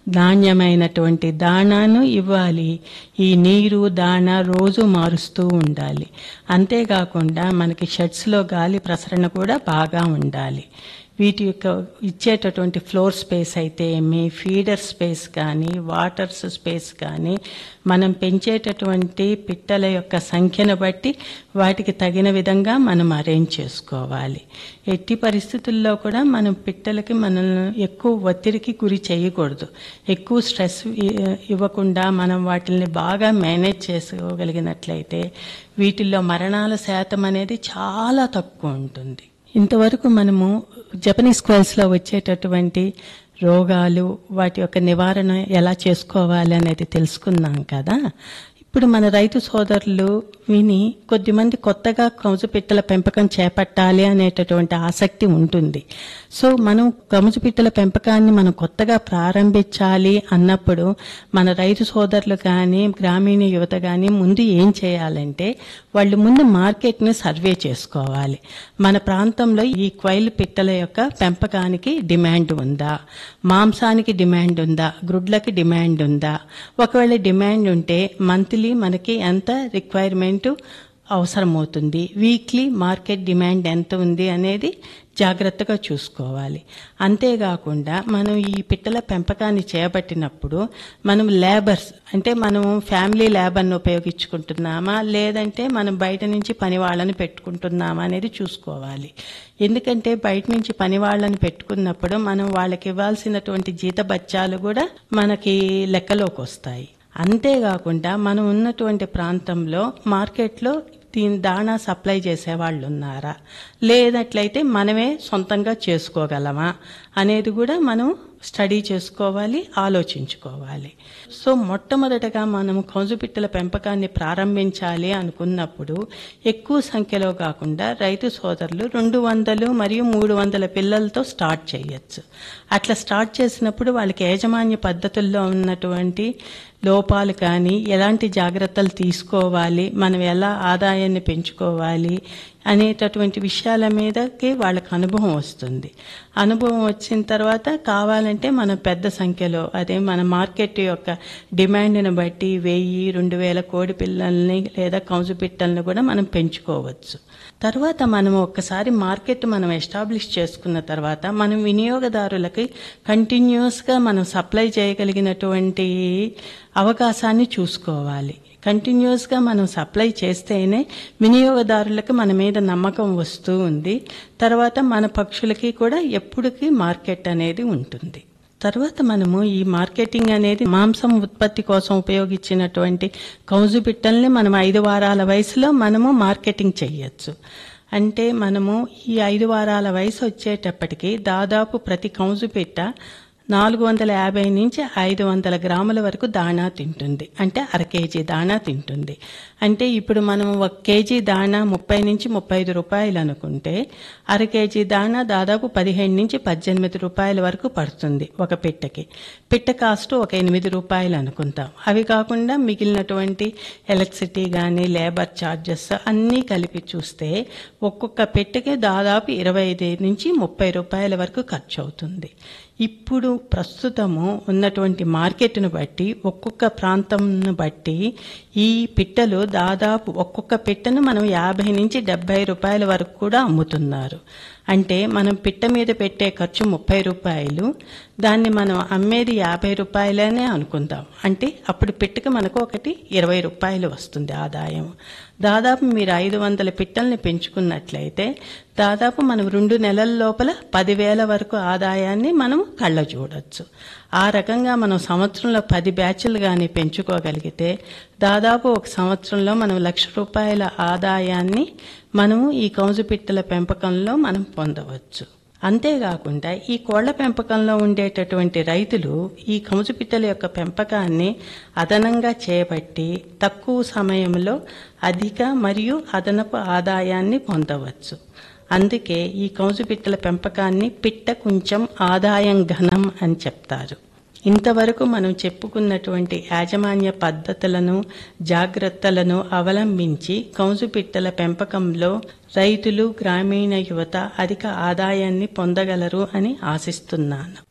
నాణ్యమైనటువంటి దాణాను ఇవ్వాలి ఈ నీరు దాణా రోజు మారుస్తూ ఉండాలి అంతేకాకుండా మనకి షెడ్స్లో గాలి ప్రసరణ కూడా బాగా ఉండాలి వీటి యొక్క ఇచ్చేటటువంటి ఫ్లోర్ స్పేస్ అయితే ఏమి ఫీడర్ స్పేస్ కానీ వాటర్స్ స్పేస్ కానీ మనం పెంచేటటువంటి పిట్టల యొక్క సంఖ్యను బట్టి వాటికి తగిన విధంగా మనం అరేంజ్ చేసుకోవాలి ఎట్టి పరిస్థితుల్లో కూడా మనం పిట్టలకి మనం ఎక్కువ ఒత్తిడికి గురి చేయకూడదు ఎక్కువ స్ట్రెస్ ఇవ్వకుండా మనం వాటిని బాగా మేనేజ్ చేసుకోగలిగినట్లయితే వీటిల్లో మరణాల శాతం అనేది చాలా తక్కువ ఉంటుంది ఇంతవరకు మనము జపనీస్ క్వైల్స్లో వచ్చేటటువంటి రోగాలు వాటి యొక్క నివారణ ఎలా చేసుకోవాలి అనేది తెలుసుకున్నాం కదా ఇప్పుడు మన రైతు సోదరులు విని కొద్దిమంది కొత్తగా కౌజు పిట్టల పెంపకం చేపట్టాలి అనేటటువంటి ఆసక్తి ఉంటుంది సో మనం కముజు పిట్టల పెంపకాన్ని మనం కొత్తగా ప్రారంభించాలి అన్నప్పుడు మన రైతు సోదరులు కానీ గ్రామీణ యువత కానీ ముందు ఏం చేయాలంటే వాళ్ళు ముందు మార్కెట్ని సర్వే చేసుకోవాలి మన ప్రాంతంలో ఈ క్వైల్ పిట్టల యొక్క పెంపకానికి డిమాండ్ ఉందా మాంసానికి డిమాండ్ ఉందా గ్రుడ్లకి డిమాండ్ ఉందా ఒకవేళ డిమాండ్ ఉంటే మంత్లీ మనకి ఎంత రిక్వైర్మెంట్ అవసరమవుతుంది వీక్లీ మార్కెట్ డిమాండ్ ఎంత ఉంది అనేది జాగ్రత్తగా చూసుకోవాలి అంతేకాకుండా మనం ఈ పిట్టల పెంపకాన్ని చేపట్టినప్పుడు మనం లేబర్స్ అంటే మనం ఫ్యామిలీ లేబర్ని ఉపయోగించుకుంటున్నామా లేదంటే మనం బయట నుంచి పని వాళ్ళని పెట్టుకుంటున్నామా అనేది చూసుకోవాలి ఎందుకంటే బయట నుంచి పని వాళ్ళని పెట్టుకున్నప్పుడు మనం వాళ్ళకి ఇవ్వాల్సినటువంటి జీత బచ్చాలు కూడా మనకి లెక్కలోకి వస్తాయి అంతేకాకుండా మనం ఉన్నటువంటి ప్రాంతంలో మార్కెట్లో దీని దాణా సప్లై చేసే వాళ్ళు ఉన్నారా లేనట్లయితే మనమే సొంతంగా చేసుకోగలమా అనేది కూడా మనం స్టడీ చేసుకోవాలి ఆలోచించుకోవాలి సో మొట్టమొదటగా మనము కౌజుపిట్టల పెంపకాన్ని ప్రారంభించాలి అనుకున్నప్పుడు ఎక్కువ సంఖ్యలో కాకుండా రైతు సోదరులు రెండు వందలు మరియు మూడు వందల పిల్లలతో స్టార్ట్ చేయొచ్చు అట్లా స్టార్ట్ చేసినప్పుడు వాళ్ళకి యాజమాన్య పద్ధతుల్లో ఉన్నటువంటి లోపాలు కానీ ఎలాంటి జాగ్రత్తలు తీసుకోవాలి మనం ఎలా ఆదాయాన్ని పెంచుకోవాలి అనేటటువంటి విషయాల మీదకి వాళ్ళకి అనుభవం వస్తుంది అనుభవం వచ్చిన తర్వాత కావాలంటే మనం పెద్ద సంఖ్యలో అదే మన మార్కెట్ యొక్క డిమాండ్ని బట్టి వెయ్యి రెండు వేల కోడి పిల్లల్ని లేదా కౌజు పిట్టల్ని కూడా మనం పెంచుకోవచ్చు తర్వాత మనం ఒక్కసారి మార్కెట్ మనం ఎస్టాబ్లిష్ చేసుకున్న తర్వాత మనం వినియోగదారులకి కంటిన్యూస్గా మనం సప్లై చేయగలిగినటువంటి అవకాశాన్ని చూసుకోవాలి కంటిన్యూస్గా మనం సప్లై చేస్తేనే వినియోగదారులకు మన మీద నమ్మకం వస్తూ ఉంది తర్వాత మన పక్షులకి కూడా ఎప్పటికీ మార్కెట్ అనేది ఉంటుంది తర్వాత మనము ఈ మార్కెటింగ్ అనేది మాంసం ఉత్పత్తి కోసం ఉపయోగించినటువంటి కౌజు పిట్టల్ని మనం ఐదు వారాల వయసులో మనము మార్కెటింగ్ చేయొచ్చు అంటే మనము ఈ ఐదు వారాల వయసు వచ్చేటప్పటికి దాదాపు ప్రతి కౌజు పిట్ట నాలుగు వందల యాభై నుంచి ఐదు వందల గ్రాముల వరకు దాణా తింటుంది అంటే అర కేజీ దాణా తింటుంది అంటే ఇప్పుడు మనం ఒక కేజీ దాణా ముప్పై నుంచి ముప్పై ఐదు రూపాయలు అనుకుంటే అర కేజీ దాణా దాదాపు పదిహేను నుంచి పద్దెనిమిది రూపాయల వరకు పడుతుంది ఒక పిట్టకి పిట్ట కాస్ట్ ఒక ఎనిమిది రూపాయలు అనుకుంటాం అవి కాకుండా మిగిలినటువంటి ఎలక్ట్రిసిటీ కానీ లేబర్ ఛార్జెస్ అన్నీ కలిపి చూస్తే ఒక్కొక్క పెట్టెకి దాదాపు ఇరవై ఐదు నుంచి ముప్పై రూపాయల వరకు ఖర్చు అవుతుంది ఇప్పుడు ప్రస్తుతము ఉన్నటువంటి మార్కెట్ను బట్టి ఒక్కొక్క ప్రాంతంను బట్టి ఈ పిట్టలు దాదాపు ఒక్కొక్క పిట్టను మనం యాభై నుంచి డెబ్బై రూపాయల వరకు కూడా అమ్ముతున్నారు అంటే మనం పిట్ట మీద పెట్టే ఖర్చు ముప్పై రూపాయలు దాన్ని మనం అమ్మేది యాభై రూపాయలనే అనుకుందాం అంటే అప్పుడు పిట్టకి మనకు ఒకటి ఇరవై రూపాయలు వస్తుంది ఆదాయం దాదాపు మీరు ఐదు వందల పిట్టల్ని పెంచుకున్నట్లయితే దాదాపు మనం రెండు నెలల లోపల పదివేల వరకు ఆదాయాన్ని మనం కళ్ళ చూడొచ్చు ఆ రకంగా మనం సంవత్సరంలో పది బ్యాచ్లు కానీ పెంచుకోగలిగితే దాదాపు ఒక సంవత్సరంలో మనం లక్ష రూపాయల ఆదాయాన్ని మనము ఈ కౌజు పిట్టల పెంపకంలో మనం పొందవచ్చు అంతేకాకుండా ఈ కోళ్ల పెంపకంలో ఉండేటటువంటి రైతులు ఈ కముజు పిట్టల యొక్క పెంపకాన్ని అదనంగా చేపట్టి తక్కువ సమయంలో అధిక మరియు అదనపు ఆదాయాన్ని పొందవచ్చు అందుకే ఈ కౌజు పిట్టల పెంపకాన్ని పిట్ట కొంచెం ఆదాయం ఘనం అని చెప్తారు ఇంతవరకు మనం చెప్పుకున్నటువంటి యాజమాన్య పద్ధతులను జాగ్రత్తలను అవలంబించి కౌజు పిట్టల పెంపకంలో రైతులు గ్రామీణ యువత అధిక ఆదాయాన్ని పొందగలరు అని ఆశిస్తున్నాను